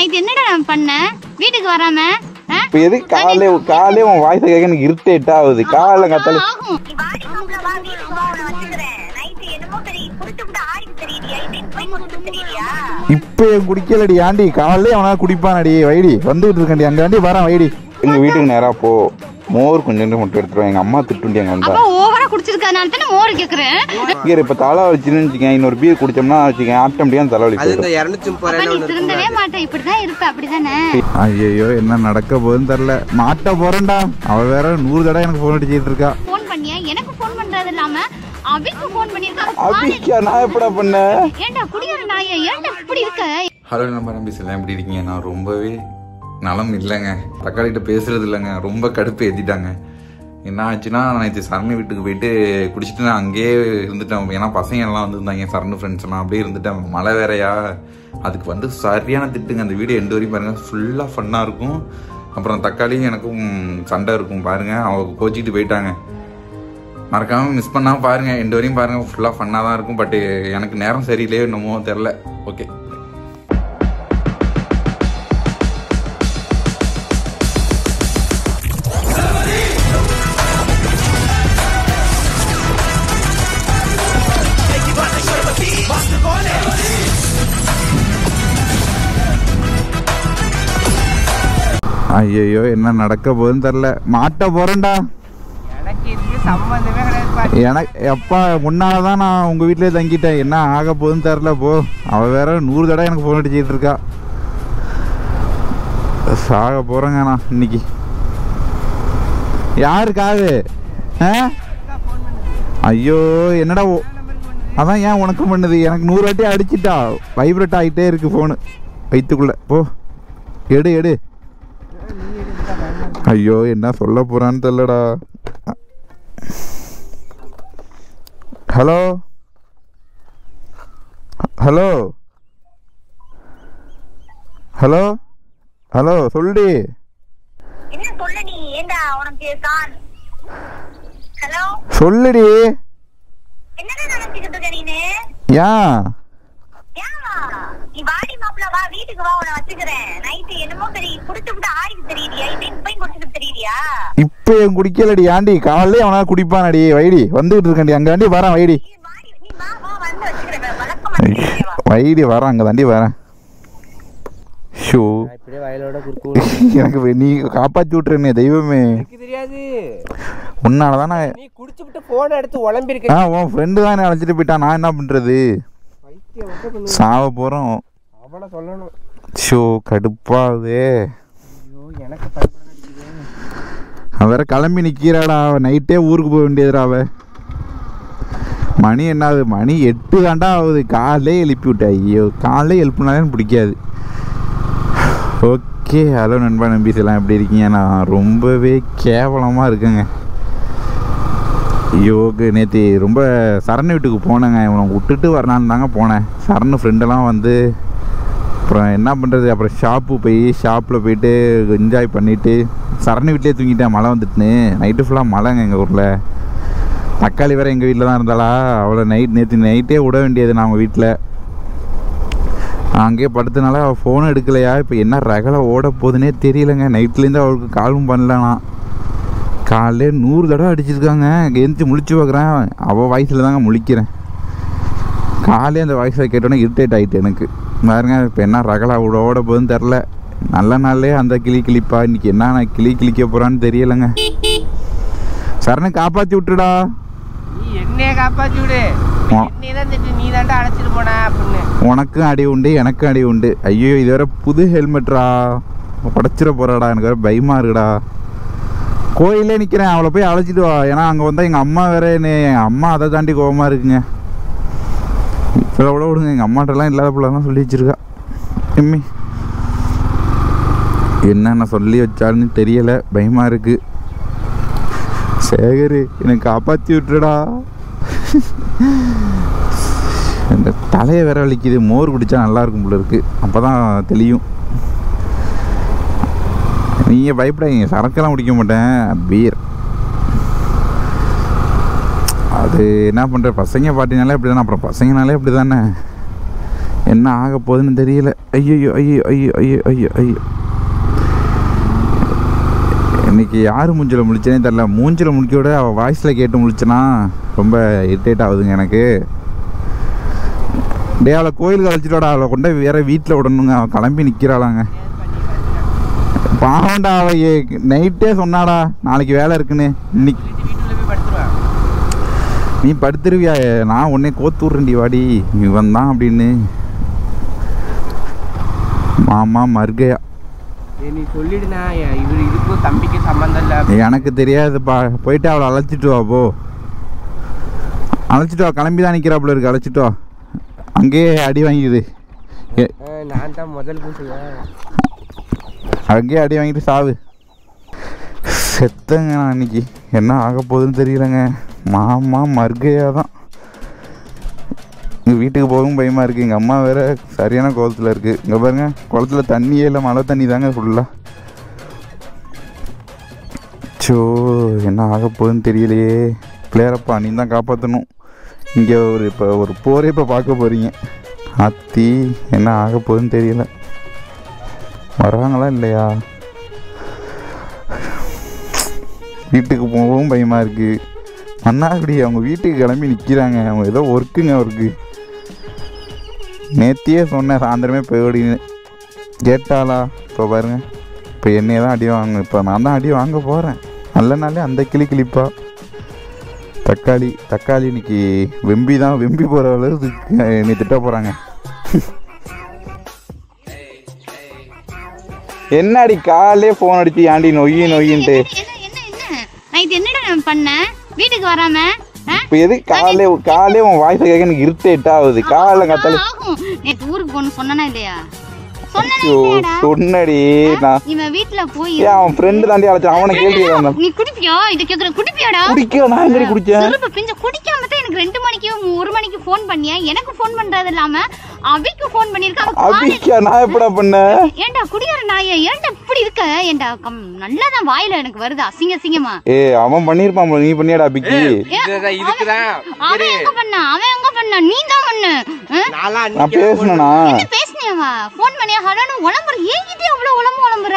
Night என்னடா நான் பண்ணேன் வீட்டுக்கு வராம ஆ? இப்போ எதுக்கு காலையிலே காலையிலே உன் வாய்ஸை கேட்க எனக்கு இரிட்டேட் ஆகுது காலைல கத்தால ஆகும் நீ வாடி மாப்பிள வா வீட்டுக்கு வா உன்னை வச்சுக்கிறேன் நைட்டு என்னமோ தெரிய குடிச்சு விட்டு ஆடி தெரியலையா இது போய் குடிச்சு தெரியலையா இப்போ என் குடிக்கலடி ஆண்டி காலையிலே அவனா குடிப்பானடி வைடி வந்துகிட்டு இருக்கண்டி அங்க ஆண்டி வரேன் வைடி எங்க வீட்டுக்கு நேரா போ மோர் கொஞ்சம் மட்டும் எடுத்துருவேன் எங்க அம்மா திட்டுண்டி அங்க வந்தா அப்ப ஓவரா குடிச்சிருக்கனால தானே மோர் கேக்குறேன் இங்கே இப்போ தலை வச்சுன்னு வச்சுக்கேன் இன்னொரு பீர் குடிச்சோம்னா வச்சுக்கேன் ஆட்டோமேட்டிக்காக தலைவலி அது இந்த போயிடும் இரநூத்தி முப்பது அப்ப ரூபாயில நீ ஒன்று திருந்தவே மாட்டேன் இப்படிதான் இருப்ப அப்படிதானே ஐயோ என்ன நடக்க போகுதுன்னு தெரில மாட்ட போறேன்டா அவ வேற நூறு தடவை எனக்கு ஃபோன் அடிச்சிட்டு இருக்கா ஃபோன் பண்ணியா எனக்கு ஃபோன் பண்றது இல்லாம அபிக்கு ஃபோன் பண்ணிருக்காங்க அபிஷா நான் எப்படா பண்ணேன் ஏன்டா குடிக்கிற நாய ஏன்டா இப்படி இருக்க ஹலோ நம்ம நம்பி எல்லாம் எப்படி இருக்கீங்க நான் ரொம்பவே நலம் இல்லைங்க தக்காளிகிட்ட பேசுறது இல்லைங்க ரொம்ப கடுப்பு ஏற்றிட்டாங்க என்ன ஆச்சுன்னா நான் நேற்று சரணு வீட்டுக்கு போயிட்டு குடிச்சிட்டு நான் அங்கேயே இருந்துட்டேன் ஏன்னா பசங்க எல்லாம் வந்திருந்தாங்க சரணு ஃப்ரெண்ட்ஸ் எல்லாம் அப்படியே இருந்துட்டேன் மழை வேறையா அதுக்கு வந்து சரியான திட்டுங்க அந்த வீடியோ எண்டு வரையும் பாருங்க ஃபுல்லாக ஃபன்னாக இருக்கும் அப்புறம் தக்காளியும் எனக்கும் சண்டை இருக்கும் பாருங்க அவங்க கோச்சிக்கிட்டு போயிட்டாங்க மறக்காம மிஸ் பண்ணாம பாருங்க எண்டு வரையும் பாருங்க ஃபுல்லாக ஃபன்னாக தான் இருக்கும் பட் எனக்கு நேரம் சரியில்லையோ என்னமோ தெரில ஓகே ஐயோ என்ன நடக்க போகுதுன்னு தெரில மாட்ட போறேன்டா எனக்கு இதுக்கு சம்மந்தமே கிடையாது எனக்கு எப்பா முன்னால தான் நான் உங்கள் வீட்டிலே தங்கிட்டேன் என்ன ஆக போகுதுன்னு தெரில போ அவள் வேற நூறு தடவை எனக்கு ஃபோன் அடிச்சிட்டு இருக்கா சாக போகிறேங்க நான் இன்னைக்கு யாருக்காக ஆ ஐயோ என்னடா ஓ- அதான் ஏன் உனக்கு பண்ணுது எனக்கு நூறு வாட்டி அடிச்சிட்டா வைப்ரேட் ஆகிட்டே இருக்கு ஃபோனு வயிற்றுக்குள்ளே போ எடு எடு ஐயோ என்ன சொல்ல போறான்னு தெரியலடா ஹலோ ஹலோ ஹலோ ஹலோ சொல்லுடி என்ன சொல்ல நீ ஏண்டா உனக்கு தான் ஹலோ சொல்லுடி என்னடா நினைச்சுக்கிட்டு இருக்க நீனு ஏன் ஏவா நீ வாடி மாப்பிள வா வீட்டுக்கு வா உன்னை வச்சுக்கிறேன் நைட்டு என்னமோ தெரிய குடிச்சு விட்டு ஆடி தெரியலையா இது போய் குடிச்சுட்டு தெரியலையா இப்போ என் குடிக்கலடி ஆண்டி காலையிலே அவனா குடிப்பானடி வைடி வந்துகிட்டு இருக்கண்டி அங்க ஆண்டி வரேன் வைடி நீ வாடி நீ வா வா வந்து வச்சுக்கிறேன் வழக்கம் வச்சுக்கிறேன் வா வைடி வரேன் அங்கே தாண்டி வரேன் ஷோ இப்படியே வயலோட குறுக்கு எனக்கு வே- நீ காப்பாற்றி விட்டுறேனே தெய்வமே எனக்கு தெரியாது உன்னால தான் நான் நீ குடிச்சு விட்டு போனை எடுத்து உழம்பிருக்க ஆ உன் ஃப்ரெண்டு தான் என்ன அழைச்சிட்டு போயிட்டான் நான் என்ன பண்ணுறது வைத்தியம் வந்து பண்ணு. சாவ போகிறோம் அவளை சொல்லணும் ஷோ கடுப்பாகுதே ஐயோ எனக்கு பயப்பட அடிக்குது அவன் வேற கிளம்பி நிற்கிறாடா அவன் நைட்டே ஊருக்கு போக வேண்டியதுடா அவ மணி என்ன ஆகுது மணி எட்டு தாண்டா ஆகுது காலையிலே எழுப்பி விட்ட ஐயோ காலையிலே எழுப்புனாலே எனக்கு பிடிக்காது ஓகே ஹலோ நண்பா நம்பிஸ் எல்லாம் எப்படி இருக்கீங்க நான் ரொம்பவே கேவலமாக இருக்கேங்க யோகு நேற்று ரொம்ப சரண் வீட்டுக்கு போனேங்க இவனை விட்டுட்டு வரலான்னு தாங்க போனேன் சரண் ஃப்ரெண்டெல்லாம் வந்து அப்புறம் என்ன பண்ணுறது அப்புறம் ஷாப்பு போய் ஷாப்பில் போயிட்டு என்ஜாய் பண்ணிவிட்டு சரண் வீட்டிலே தூங்கிட்டேன் மழை வந்துட்டுன்னு நைட்டு ஃபுல்லாக மழைங்க எங்கள் ஊரில் தக்காளி வேற எங்கள் வீட்டில் தான் இருந்தாளா அவளை நைட் நேற்று நைட்டே விட வேண்டியது நான் அவங்க வீட்டில் அங்கேயே படுத்தனால அவள் ஃபோன் எடுக்கலையா இப்போ என்ன ரகலை ஓட போகுதுன்னே தெரியலங்க நைட்லேருந்து அவளுக்கு காலும் பண்ணல நான் காலையிலே நூறு தடவை அடிச்சிருக்காங்க எந்திரிச்சு முழிச்சு பார்க்குறேன் அவள் வயசில் தாங்க முழிக்கிறேன் காலையே அந்த வாய்ஸை கேட்டோன்னே இரிட்டேட் ஆகிட்டு எனக்கு பாருங்க இப்போ என்ன ரகலா விட ஓட போகுதுன்னு தெரில நல்ல நாள்லேயே அந்த கிளி கிளிப்பா இன்னைக்கு என்ன நான் கிளி கிளிக்க போகிறான்னு தெரியலைங்க சரணை காப்பாற்றி விட்டுடா நீ என்னைய காப்பாத்தி விடு ஆ. என்னைய தான் திட்டு நீ தாண்டா அழைச்சிட்டு போன அப்படின்னு உனக்கும் அடி உண்டு எனக்கும் அடி உண்டு ஐயோ இது வேற புது ஹெல்மெட்ரா உடச்சிட போறாடா எனக்கு வேற பயமா இருக்குடா கோயிலே நிற்கிறேன் அவளை போய் அழைச்சிட்டு வா ஏன்னா அங்கே வந்தால் எங்கள் அம்மா வேற என்னை எங்கள் அம்மா அதை தாண்டி கோவமாக இருக்குங்க இப்போ விட விடுங்க எங்கள் அம்மாட்டெல்லாம் இல்லாத பிள்ளைலாம் சொல்லி வச்சிருக்கா எம்மி என்னென்ன சொல்லி வச்சாலுன்னு தெரியலை பயமாக இருக்கு சேகரு எனக்கு காப்பாற்றி விட்டுடா இந்த தலையை வேற வலிக்குது மோர் குடிச்சா நல்லா இருக்கும் போல இருக்கு அப்பதான் தெளியும் நீங்கள் பயப்படாதீங்க சரக்கெல்லாம் குடிக்க மாட்டேன் பீர் அது என்ன பண்ணுற பசங்க பாட்டினாலே அப்படி தானே அப்புறம் பசங்கனாலே அப்படி தானே என்ன ஆக போகுதுன்னு தெரியல ஐயோ ஐயோ ஐயோ ஐயோ ஐயோ ஐயோ இன்னைக்கு யார் மூஞ்சில் முழிச்சனே தெரில மூஞ்சில் முழிக்க விட அவள் வாய்ஸில் கேட்டு முழிச்சனா ரொம்ப இரிட்டேட் ஆகுதுங்க எனக்கு டே அவளை கோயிலுக்கு அழைச்சிட்டு வாடா அவளை கொண்டு போய் வேற வீட்டில் விடணுங்க அவள் கிளம்பி நிற்கிறாளாங்க பாவண்டா அவ நைட்டே சொன்னாடா நாளைக்கு வேலை இருக்குன்னு இன்னைக்கு வீட்டு வீட்டுல போய் படுத்துருவேன் நீ படுத்துருவியா நான் உன்னை கோத்து விட்றேன்டி வாடி இவன் தான் அப்படின்னு மாமா மர்கையா ஏய், நீ சொல்லிடுனா ஏ- இவரு இதுக்கும் தம்பிக்கு சம்மந்தம் இல்ல எனக்கு தெரியாதுப்பா போயிட்டு அவளை அழைச்சிட்டு வா போ அழைச்சிட்டு வா கிளம்பி தான் நிற்கிறாப்புல இருக்கு அழைச்சிட்டு வா அங்கேயே அடி வாங்கிது ஏ- ஆ, நான் தான் முதல் பூசுவேன் அங்கேயே அடி வாங்கிட்டு சாவு செத்தங்க நான் இன்னைக்கு என்ன ஆக போகுதுன்னு தெரியலங்க மாமா மர்கையா தான் எங்கள் வீட்டுக்கு போகவும் பயமாக இருக்குது எங்கள் அம்மா வேற சரியான கோலத்தில் இருக்குது இங்கே பாருங்க குளத்துல தண்ணியே இல்லை மழை தண்ணி தாங்க ஃபுல்லாக சோ என்ன ஆக போகுதுன்னு தெரியலையே பிள்ளையாரப்பா நீ தான் காப்பாற்றணும் இங்கே ஒரு இப்போ ஒரு போரே இப்போ பார்க்க போகிறீங்க அத்தி என்ன ஆக போகுதுன்னு தெரியல வர்றாங்களா இல்லையா வீட்டுக்கு போகவும் பயமாக இருக்குது மன்னார்குடி அவங்க வீட்டுக்கு கிளம்பி நிற்கிறாங்க அவங்க ஏதோ ஒர்க்குங்க அவருக்கு நேத்தியே சொன்னேன் சாயந்தரமே போயிடுன்னு கேட்டாளா இப்போ பாருங்க இப்போ என்னைய தான் அடி வாங்க இப்போ நான் தான் அடி வாங்க போகிறேன் நல்ல நாளே அந்த கிளி கிளிப்பா தக்காளி தக்காளி இன்னைக்கு வெம்பி தான் வெம்பி போகிற அளவுக்கு என்னை திட்ட போகிறாங்க என்னடி காலையே ஃபோன் அடிச்சு ஆண்டி நொய்யி நொய்யின்ட்டு என்ன என்ன என்ன நைட் என்னடா நான் பண்ணேன் வீட்டுக்கு வராம ஆ? இப்போ எதுக்கு காலையே காலையே உன் வாய்ஸை கேட்க எனக்கு இரிட்டேட் ஆகுது காலைல கத்தால ஆகும் நேற்று ஊருக்கு போகணும் சொன்னனா இல்லையா சொன்னனா ஐயோ இல்லையாடா சொன்னடி நான் இவன் வீட்டுல போய் ஏன் அவன் ஃப்ரெண்டு தாண்டி அழைச்சான் அவனை கேள்வி கேட்கணும் நீ குடிப்பியா இது கேக்குற குடிப்பியாடா குடிக்க நான் எங்கடி குடிச்சேன் சிறுப்பு பிஞ்ச குடிக்காம தான் எனக்கு ரெண்டு மணிக்கு ஒரு மணிக்கு ஃபோன் பண்ணியா எனக்கு ஃபோன் பண்றது இல்லாம அபிக்கு ஃபோன் பண்ணிருக்கான் அபிக்கா நான் எப்படா பண்ணேன் ஏன்டா குடியார நாய ஏன்டா இப்படி இருக்க ஏன்டா கம் நல்லாதான் வாயில எனக்கு வருது அசிங்க அசிங்கமா ஏ அவன் பண்ணிருப்பான் போல, நீ பண்ணியாடா அபிக்கு ஏ, இதுதான் இதுக்குதான் அவன் எங்க பண்ணா அவன் எங்க பண்ணா நீ தான் பண்ண நான்லாம் நான் அன்னைக்கு பேசுனேனா பேசினியாவா ஃபோன் பண்ணியா ஹலோன்னு உளம்புற ஏங்கிட்டே அவ்வளவு உளம்பு உளம்புற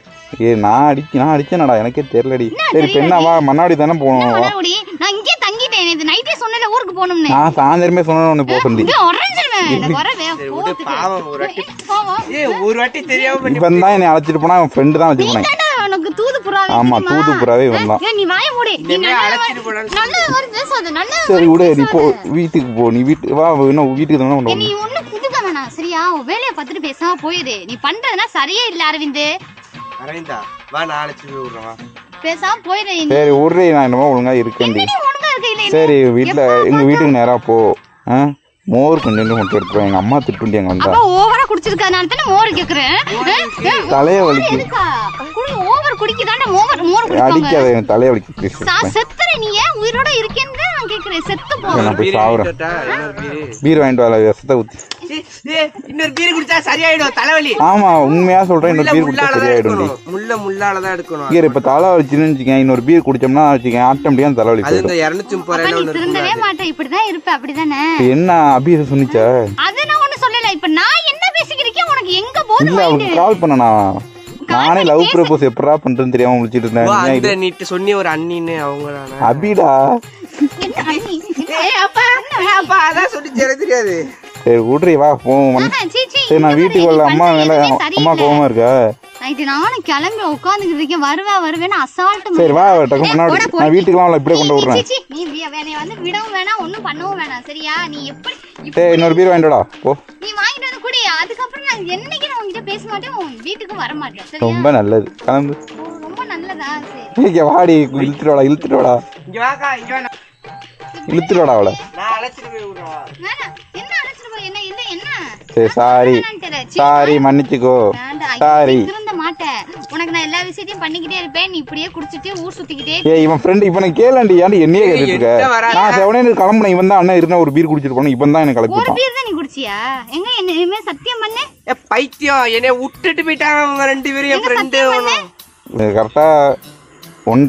ஏ நான் அடிக்க நான் அடிச்சேனடா எனக்கே தெரியலடி சரி இப்ப என்ன வா மண்ணாடி தானே போகணும் மலர்குடி நான் இங்கே தங்கிட்டேன் இது நைட்டே சொன்னல ஊருக்கு போகணும்னு நான் சாயந்தரமே சொன்னேன் உன்னை போக சொல்லி இங்கே உறைஞ்சிருவேன் எனக்கு வரவே சரி, விடு, பாவம் ஒரு வாட்டி. போவோம் ஏய் ஒரு வாட்டி தெரியாம பண்ணி இவன் தான் என்னை அழைச்சிட்டு போனா அவன் ஃப்ரெண்டு தான் வச்சு போனேன் ஏன்டா உனக்கு தூது புறாவே ஆமா, தெரியுமா? தூது புறாவே இவன் தான். ஏ, நீ வாய மூடு நீ இனிமே நல்ல அழைச்சிட்டு போடான்னு நல்ல மாதிரி பேசாத நல்ல சரி விடு நீ போ வீட்டுக்கு போ நீ வீட்டு வா இன்னும் வீட்டுக்கு தானே கொண்டு நீ வரணும் ஒண்ணும் குதுக்க வேணாம் சரியா உன் வேலையை பார்த்துட்டு பேசாம போயிடு நீ பண்றதுனா சரியே இல்ல அரவிந்த் அரவிந்தா வா நான் அழைச்சிட்டு போய் விடுறேன் வா பேசாம போயிடு நீ சரி விட்றி நான் என்னமோ ஒழுங்கா இருக்கேன்டி நீ ஒழுங்கா இருக்க இல்ல சரி வீட்டில் எங்கள் வீட்டுக்கு நேராக போ ஆ மோர் கொஞ்சம் மட்டும் எடுத்துருவேன் எங்கள் அம்மா திட்டுண்டி அங்கே வந்தா அப்ப ஓவரா குடிச்சிருக்கனால தானே மோர் கேக்குறேன் தலையை வலிக்கு எதுக்கா குடி ஓவர் குடிக்கதாண்டா மோர் மோர் குடிப்பாங்க அடிக்காத என் தலையை வலிக்கு ப்ளீஸ் சா- செத்துற நீ ஏன் உயிரோட இருக்கேன்னு தான் நான் கேக்குறேன் செத்து போ நான் போய் பீர் சாவுறேன் வாங்கிட்டு வரட்டா? இன்னொரு பீரு. பீர் வாங்கிட்டு வரல விஷத்தை ஊற்றி ஏய், ஏய், இன்னொரு பீர் குடிச்சா சரியாயிடும் தலைவலி ஆமாம் உண்மையாக சொல்கிறேன் முள்ள இன்னொரு பீர் குடிச்சா முள்ளால தான் சரியாயிடும்டி எடுக்கணும் முள்ள முள்ளால தான் எடுக்கணும் கீரை இப்போ தலை வலிச்சுன்னு வச்சுக்கேன் இன்னொரு பீர் குடிச்சோம்னா வச்சுக்கேன் ஆட்டோமேட்டிக்காக தலை வலி அது போயிடும் இந்த இருநூத்தி முப்பது அப்ப ரூபாயில நீ ஒண்ணு திருந்தவே இருக்கும்ல அது. மாட்டேன் இப்படிதான் இருப்ப அப்படிதானே இப்ப என்ன அபி இதை சொன்னிச்சா அது நான் ஒண்ணு சொல்லல இப்ப நான் என்ன பேசிக்கிறேன் உனக்கு எங்க போகுது இல்லை அவளுக்கு கால் பண்ணனா நானே லவ் ப்ரப்போஸ் எப்படா பண்ணுறேன்னு தெரியாமல் முடிச்சிட்டு ஓ, அந்த இருந்தேன் நீட்டு சொன்னி ஒரு அண்ணின்னு அவங்களான அபிடா என்ன அண்ணி? ஏய், அப்பா, அப்பா, அதான் சொல்லிச்சு, எனக்கு தெரியாது சரி விட்றி வா போவோம் ஆஹா, சீ, சீ, சரி நான் இந்த வீட்டுக்கு மாதிரி வரல நீ அம்மா பண்றது மேல எதுவுமே அம்மா சரியில்லை. கோவமா இருக்கா நைட்டு நானும் கிளம்பி உட்காந்துக்கிட்டு இருக்கேன் வருவா வருவேன்னு அசால்ட்டு சரி வா டக்கு முன்னாடி நான் வீட்டுக்குலாம் அவளை இப்படியே கொண்டு விடுறேன் நீ வி- என்னைய வந்து விடவும் வேணாம் ஒண்ணும் பண்ணவும் வேணாம் சரியா நீ எப்படி இப்ப சரி இன்னொரு பீர் வாங்கிட்டு வாடா போ நீ வாங்கிட்டு வந்து குடி அதுக்கப்புறம் நான் என்னைக்கு நான் உன்கிட்ட பேச மாட்டேன் உன் வீட்டுக்கும் வர மாட்டேன் சரியா ரொம்ப நல்லது கிளம்பு ஓ, ரொம்ப நல்லதா சரி இங்க வாடி இழுத்துட்டு வாடா இழுத்துட்டு வாடா இங்க வாக்கா இங்க வா, நான் இழுத்துட்டு வாடா அவளை நான் அழைச்சிட்டு போய் விடுறேன் வா. வேணாம் என்ன அழைச்சிட்டு போய் என்ன என்ன என்ன சரி சாரி வேணான்னு தெரியல. சீ, சாரி மன்னிச்சுக்கோ வேண்டாம். ஐயோ, சாரி நீ திருந்த மாட்டேன் உனக்கு நான் எல்லா விஷயத்தையும் பண்ணிக்கிட்டே இருப்பேன் நீ இப்படியே குடிச்சிட்டு ஊர் சுத்திக்கிட்டே ஏய் இவன் ஃப்ரெண்டு இவனை கேளண்டி ஏன்டி என்னையே ஏய், கேட்டுட்டு என்கிட்ட இருக்க வராத. நான் செவனே கிளம்புனேன் இவன் தான் அண்ணன் இருந்தா ஒரு பீர் குடிச்சிட்டு போனோம் இவன் தான் எனக்கு ஒரு கலப்பிட்டான் பீர் தான் நீ குடிச்சியா எங்க என்ன இனிமே சத்தியம் பண்ணு ஏ பைத்தியம் என்னைய விட்டுட்டு போயிட்டாங்க அவங்க ரெண்டு பேரும் என் எங்க ஃப்ரெண்டு சத்தியம் பண்ணு கரெக்டா ஒன்றரை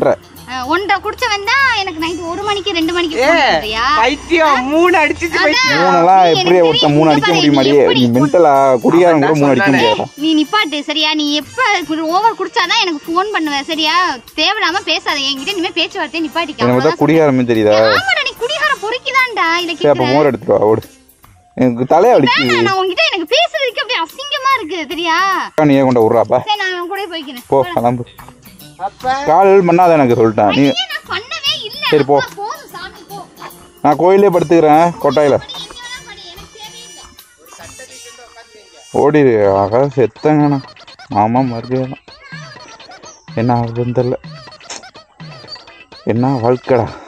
அஹ், ஒன்றரை குடிச்சவன் தான் எனக்கு நைட் ஒரு மணிக்கு ரெண்டு மணிக்கு ஏ phone பண்றியா? பைத்தியம் மூணு அடிச்சிச்சு பைத்தியம் மூணெல்லாம் நீ எப்படியே எனக்கு ஒருத்தன் மூணு தெரியும். அடிக்க இங்க முடியுமாடியே பாரு, நீ நீ மென்டலா குடியாரன் கூட அவன் மூணு அடிக்க சொன்னானே. முடியாதா நீ நிப்பாட்டு சரியா நீ எப்ப ஓவர் குடிச்சாதான் எனக்கு ஃபோன் பண்ணுவ சரியா தேவையில்லாம பேசாத என்கிட்ட இனிமே பேச்சுவார்த்தையை நிப்பாட்டிக்க எனக்கு பார்த்தா அவ்வளவுதான் குடியாரமே தெரியுதா ஆமாடா நீ குடிகார பொறுக்கிதான்டா இத சரி அப்ப கேக்குற மோர் எடுத்துட்டு வா ஓடு எனக்கு தலையை வலிக்குது வேணாம், நான் உன்கிட்ட எனக்கு பேசுறதுக்கு அப்படியே அசிங்கமா இருக்கு சரியா நீ ஏன் கொண்ட விட்றாப்பா சரி நான் உன் கூட போய்க்கிறேன் போ கிளம்பு அப்ப கால் பண்ணாத எனக்கு சொல்லிட்டேன் நீ ஏன் நான் பண்ணவே இல்ல சரி, போ. அப்பா, போதும் சாமி போ நான் கோயிலே படுத்துக்கிறேன் கொட்டாயில படி, எங்க வேணா படி எனக்கு தேவையே இல்ல ஓடிடு ஆகா செத்தங்கண்ணா மாமா மறுபடியும் என்ன ஆகுதுன்னு தெரில என்ன வாழ்க்கைடா